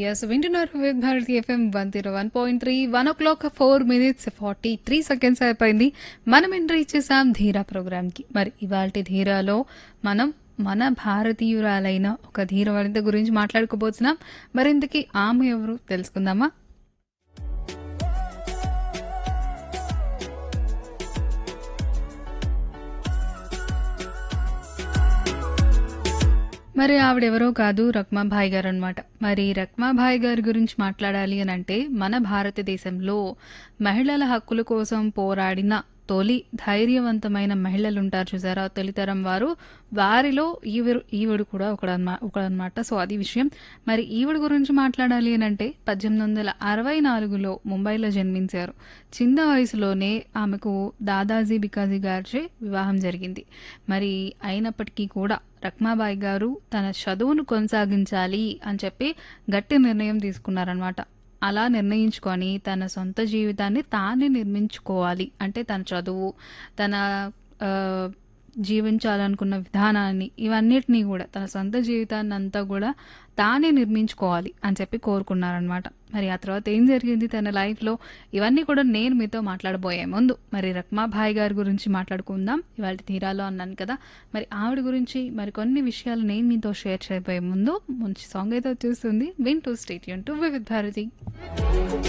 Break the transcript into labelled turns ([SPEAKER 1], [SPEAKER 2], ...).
[SPEAKER 1] yes వింటున్నారు with Bharati FM one zero one point three one o'clock four minutes forty three seconds అయిపోయింది మనం enter ఇచ్చేసాం ధీరా ప్రోగ్రామ్కి మరి ఇవాళ ధీరాలో మనం మన భారతీయురాలైన ఒక ధీర వనిత గురించి మాట్లాడుకోబోతున్నాం మరింతకి ఆమె ఎవరు తెలుసుకుందామా మరి ఆవిడెవరో కాదు రక్మాభాయ్ గారు అనమాట మరి రక్మాభాయ్ గారి గురించి మాట్లాడాలి అని అంటే మన భారతదేశంలో మహిళల హక్కుల కోసం పోరాడిన తొలి ధైర్యవంతమైన మహిళలు ఉంటారు చూసారా తొలితరం వారు వారిలో ఈవిడు ఈవిడు కూడా ఒకడన్నమా ఒకడనమాట సో అది విషయం మరి ఈవిడ గురించి మాట్లాడాలి అని అంటే పద్దెనిమిది వందల అరవై నాలుగులో ముంబైలో జన్మించారు చిన్న వయసులోనే ఆమెకు దాదాజీ బికాజీ గారిచే వివాహం జరిగింది మరి అయినప్పటికీ కూడా రక్మాబాయి గారు తన చదువును కొనసాగించాలి అని చెప్పి గట్టి నిర్ణయం తీసుకున్నారనమాట అలా నిర్ణయించుకొని తన సొంత జీవితాన్ని తానే నిర్మించుకోవాలి అంటే తన చదువు తన ఆ, జీవించాలనుకున్న విధానాన్ని ఇవన్నిటినీ కూడా తన సొంత జీవితాన్ని అంతా కూడా తానే నిర్మించుకోవాలి అని చెప్పి కోరుకున్నారనమాట మరి ఆ తర్వాత ఏం జరిగింది తన లైఫ్లో ఇవన్నీ కూడా నేను మీతో మాట్లాడబోయే ముందు మరి రక్మాభాయ్ గారి గురించి మాట్లాడుకుందాం ఇవాళ తీరాలో అన్నాను కదా మరి ఆవిడ గురించి మరి కొన్ని విషయాలు నేను మీతో షేర్ చేయబోయే ముందు మంచి సాంగ్ అయితే వచ్చేస్తుంది విన్ టు స్టేట్ టు విత్ భారతి